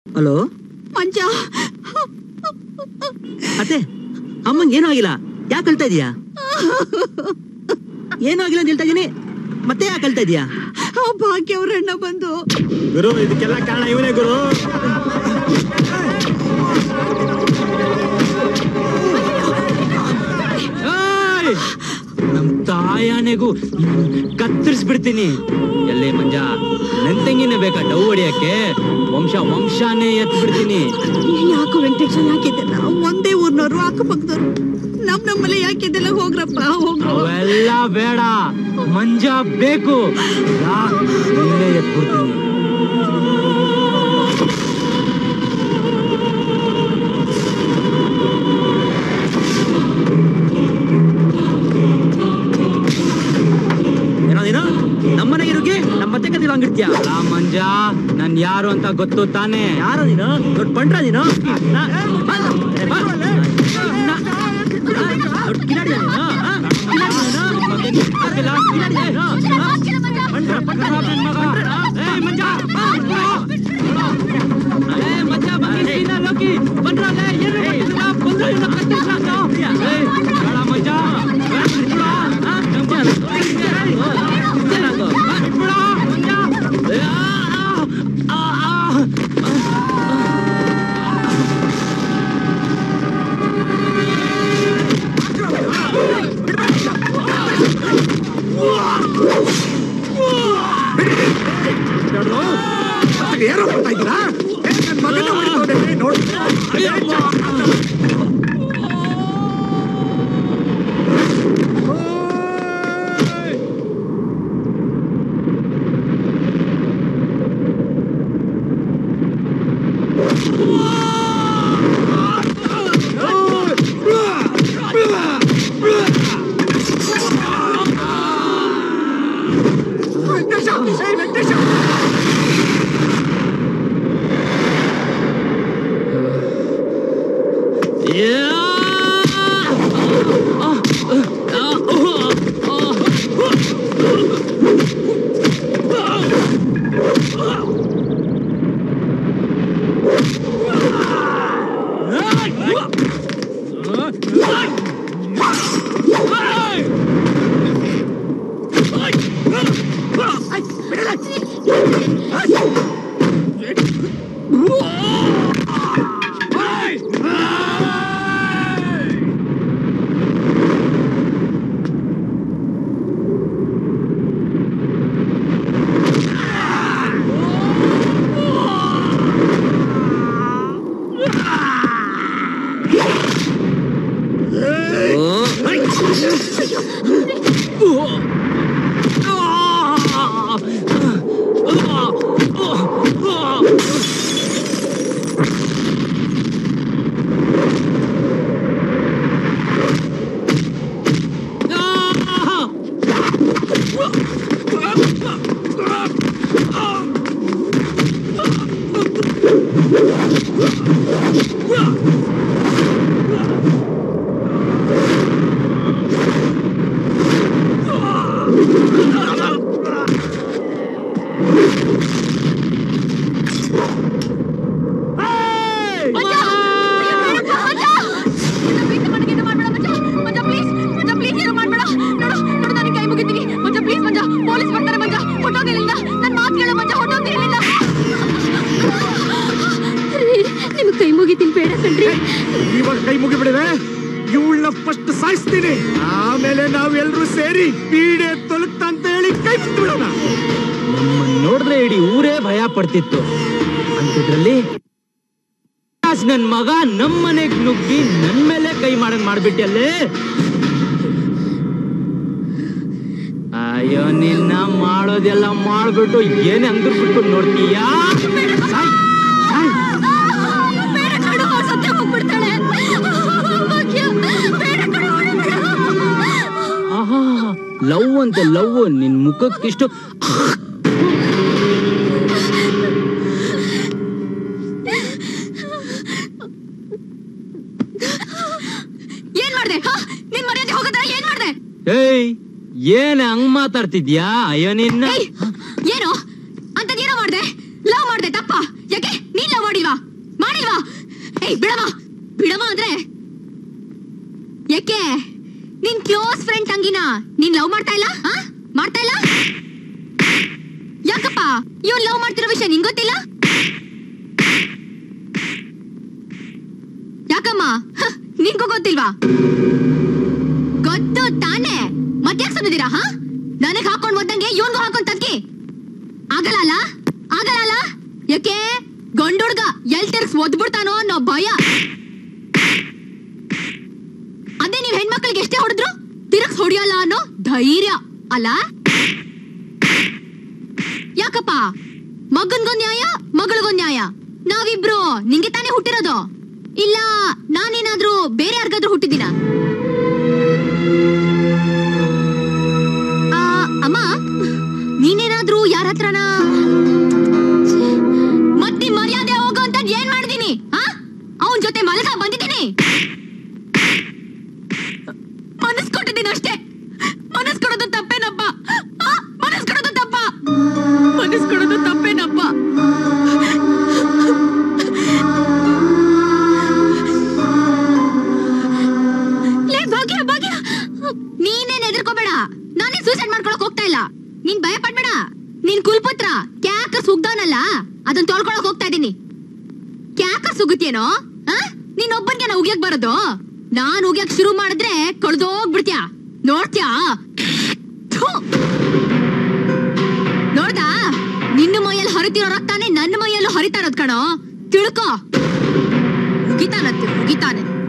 Hello ಮಂಜ ಅತ್ತೆ ಅಮ್ಮಂಗೆ ಏನೂ ಆಗಿಲ್ಲ ಯಾಕೆ ಅಳ್ತಾ ಇದೀಯಾ ಏನೂ ಆಗಿಲ್ಲ ಅಂತ ಹೇಳ್ತಾ ಇದೀನಿ ಮತ್ತೆ ಯಾಕೆ ಅಳ್ತಾ ಇದೀಯಾ ಆ ಭಾಗ್ಯ ಅವ್ರಣ್ಣ ಬಂದು ಗುರು ಇದಕ್ಕೆಲ್ಲ ಕಾರಣ ಇವನೇ ಗುರು ಏಯ್! ನಮ್ ತಾಯಾನೆಗೂ ಕತ್ತರಿಸ್ಬಿಡ್ತೀನಿ ಎಲ್ಲೇ ಮಂಜ ನನ್ ತಂಗಿನೇ ಬೇಕಾ ಡವ್ ಹೊಡಿಯಕ್ಕೆ ವಂಶ ವಂಶನೇ ಎತ್ ಬಿಡ್ತೀನಿ ಯಾಕೋ ವೆಂಕಟೇಶ ಯಾಕಿದ್ದೆಲ್ಲ ಒಂದೇ ಊರ್ನವ್ರು ಅಕ್ಕಪಕ್ಕದವ್ರು ನಮ್ ನಮ್ಮಲ್ಲಿ ಯಾಕಿದ್ದೆಲ್ಲ ಹೋಗ್ರಪ್ಪ ಹೋಗ್ರು ಅವೆಲ್ಲ ಬೇಡ ಮಂಜ ಬೇಕು ಯಾ, ನಿನ್ನೆ ಎತ್ಬಿಡ್ತೀನಿ ಏನೋ ನೀನು ನಮ್ಮನೆಗೆ ಇರೋಕೆ ನಮ್ಮ ಮತ್ತೆ ಕತ್ತಿಲ್ಲ ಹಂಗಿರ್ತೀಯ ಅಲ್ಲ ಮಂಜ ನನ್ ಯಾರು ಅಂತ ಗೊತ್ತು ತಾನೇ ಯಾರೋ ನೀನು ದೊಡ್ಡ ಬಂಡ್ರ ನೀನು ನಾ- ಬಾ, ಬಾ. ನಾ- ದೊಡ್ಡ ಕಿಲಾಡಿಯ ನೀನು ಆ? ಕಿಲಾಡಿಯ ನೀನು? ಗೊತ್ತಿಲ್ಲ? ಕಿಲಾಡಿಯ ನೀನು? ಆ? ಬಂಡ್ರ, ಬಂಡ್ರ ನೀನು? ಬಂಡ್ರ? ಏಯ್ ಮಂಜ ಏಯ್ ಮಂಜ ಬಂದಿ ಸೀನಾ ಲೋಕಿ ಬಂದ್ರಲ್ಲ ಏನು ಗೊತ್ತಿಲ್ಲ ಬಂದ್ರು ಇವ್ನ ಕತ್ತಿಸ್ಲಾಕ. ಏಯ್ ಬೇಡ ಮಂಜ ಬೇಡ ಬಿಟ್ಬಿಡ. ಆ? ನಂಗ್ ಬಂದ್- ಏನಾಗೋ? ಬಿಟ್ಬಿಡ ಮಂಜ ಏ, ಆ, ಆ, ಆ, ಆ. ಏನೋ ಮಾಡ್ತಾ ಇದ್ದೀರಾ ಏ, ನನ್ ಮಗನ ಹೊಡಿತವ್ನೆ, ನೋಡಿ ವೆಂಕಟೇಶ ಏ, ವೆಂಕಟೇಶ ನಿಮ್ಗೆ ಕೈ ಮುಗಿತೀನಿ ಬೇಡ ಕಣ್ರಿ ಇವಾಗ ಕೈ ಮುಗಿಬಿಡಿವೆ ಇವಳನ್ನ ಫಸ್ಟ್ ಸಾಯಿಸ್ತೀನಿ ಆಮೇಲೆ ನಾವೆಲ್ಲರೂ ಸೇರಿ ಪೀಡೆ ತೊಲಗ್ತಾ ಅಂತ ಹೇಳಿ ಕೈ ಬಿಟ್ಬಿಡೋಣ ನಮ್ಮನ್ನ ನೋಡಿದ್ರೆ ಇಡೀ ಊರೇ ಭಯ ಪಡ್ತಿತ್ತು ಅಂತಿದ್ರಲ್ಲಿ ಆಸ್ ನನ್ ಮಗ ನಮ್ಮನೆಗ್ ನುಗ್ಗಿ ನನ್ ಮೇಲೆ ಕೈ ಮಾಡಂಗ್ ಮಾಡ್ಬಿಟ್ಟಲ್ಲೇ ಅಯ್ಯೋ ನಿನ್ನ ಮಾಡೋದೆಲ್ಲ ಮಾಡ್ಬಿಟ್ಟು ಏನೇ ಅಂದ್ರು ಬಿಟ್ಟು ನೋಡ್ತೀಯಾ ಸಾಯ್, ಸಾಯ್. ಬೇಡ ಕಣೋ ಸತ್ಯ ಹೋಗ್ಬಿಡ್ತಾಳೆ ಭಾಗ್ಯ ಬೇಡ ಕಣೋ ಬೇಡ ಆಹಾ ಲವ್ ಅಂತ ಲವ್ ನಿನ್ ಮುಖಕ್ಕಿಷ್ಟು ಏನ್ ಮಾಡ್ದೆ ಹಾ? ನಿನ್ ಮರ್ಯಾದೆ ಹೋಗದ ಏನ್ ಮಾಡ್ದೆ ಏಯ್ ಏನ್ ಹಂಗ್ ಮಾತಾಡ್ತಿದ್ಯಾ ಅಯ್ಯೋ ನಿನ್ನ ಏಯ್, ಏನು ಅಂತದೇನೋ ಮಾಡ್ದೆ ಲವ್ ಮಾಡ್ದೆ ತಪ್ಪ ಯಾಕೆ ನೀನ್ ಲವ್ ಮಾಡಿಲ್ವಾ ಏಯ್ ಬಿಡವ ಬಿಡವ ಅಂದ್ರೆ ಯಾಕೆ ನಿನ್ ಕ್ಲೋಸ್ ಫ್ರೆಂಡ್ ತಂಗಿನ ನೀನ್ ಲವ್ ಮಾಡ್ತಾ ಇಲ್ಲ ಆ? ಮಾಡ್ತಾ ಇಲ್ಲ ಯಾಕಪ್ಪ ಇವ್ನ್ ಲವ್ ಮಾಡ್ತಿರೋ ವಿಷಯ ನಿಂಗ್ ಗೊತ್ತಿಲ್ಲ ಯಾಕಮ್ಮ ಹ, ನಿಂಗೂ ಗೊತ್ತಿಲ್ವಾ ಗೊತ್ತು ತಾನೇ ಮತ್ತ್ಯಾಕ್ ಸುಮ್ಮನಿದ್ದೀರಾ ಹಾ ನನಗ್ ಹಾಕೊಂಡ್ ಓದಂಗೆ ಇವನ್ಗೂ ಹಾಕೊಂಡ್ ತಕ್ಕಿ ಆಗಲ್ಲ ಅಲ್ಲ ಆಗಲ್ಲ ಅಲ್ಲ ಯಾಕೆ ಗಂಡುಡ್ಗ ಎಲ್ ತಿರ್ಗ್ಸ್ ಒದ್ಬಿಡ್ತಾನೋ ಅನ್ನೋ ಭಯ ಅದೇ ನೀವ್ ಹೆಣ್ಮಕ್ಳಿಗೆ ಎಷ್ಟೇ ಹೊಡೆದ್ರು ತಿರ್ಗ್ಸ್ ಹೊಡಿಯಲ್ಲ ಅನ್ನೋ ಧೈರ್ಯ ಅಲ್ಲ ಯಾಕಪ್ಪ ಮಗನ್ಗೊಂದ್ ನ್ಯಾಯ ಮಗಳಿಗೊಂದ್ ನ್ಯಾಯ ನಾವಿಬ್ರು ನಿಂಗೆ ತಾನೇ ಹುಟ್ಟಿರೋದು ಇಲ್ಲ ನಾನೇನಾದ್ರೂ ಬೇರೆ ಯಾರಿಗಾದ್ರೂ ಹುಟ್ಟಿದ್ದೀನ ಆ, ಅಮ್ಮ ನೀನೇನಾದ್ರೂ ಯಾರ ಹತ್ರನ ಮತ್ತೆ ಮರ್ಯಾದೆ ಹೋಗೋ ಅಂತ ಏನ್ ಮಾಡಿದೀನಿ ಅವನ್ ಜೊತೆ ಮಲಗ ಬಂದಿದ್ದೀನಿ ಮನಸ್ ಕೊಟ್ಟಿದ್ದೀನಿ ಅಷ್ಟೇ ಮನಸ್ ಕೊಡೋದು ತಪ್ಪೇನಪ್ಪ ಆ, ಮನಸ್ ಕೊಡೋದು ತಪ್ಪ ಮನಸ್ ಕೊಡೋದು ತಪ್ಪೇನಪ್ಪ ಲೇ ಭಾಗ್ಯ ಭಾಗ್ಯ ನೀನೇನ್ ಹೆದರ್ಕೋಬೇಡ ನಾನೇ ಸೂಸೈಡ್ ಮಾಡ್ಕೊಳಕ್ ಹೋಗ್ತಾ ಇಲ್ಲ ನೀನ್ ಭಯ ಪಡ್ಬೇಡ ನೀನ್ ಕುಲ್ಪುತ್ರ ಕ್ಯಾಕ ಸುಗ್ದಾನಲ್ಲ ಅದನ್ನ ತೊಳ್ಕೊಳಕ್ ಹೋಗ್ತಾ ಇದೀನಿ ಕ್ಯಾಕ ಸುಗುತ್ತೇನೋ ಆ? ನೀನ್ ಒಬ್ಬನ್ಗೆ ನಾ ಉಗ್ಯಕ್ ಬರೋದು ನಾನ್ ಉಗ್ಯಕ್ ಶುರು ಮಾಡಿದ್ರೆ ಕಳ್ದೋಗ್ಬಿಡ್ತ್ಯಾ ನೋಡ್ತ್ಯಾ ಥು. ನೋಡ್ದಾ ನಿನ್ನ ಮೈಯಲ್ಲಿ ಹರಿತಿರೋ ರಕ್ತಾನೆ ನನ್ನ ಮೈಯಲ್ಲೂ ಹರಿತಾ ಇರೋದ್ ಕಣೋ ತಿಳ್ಕೊ ಮುಗಿತಾನಂತೆ ಮುಗಿತಾನೆ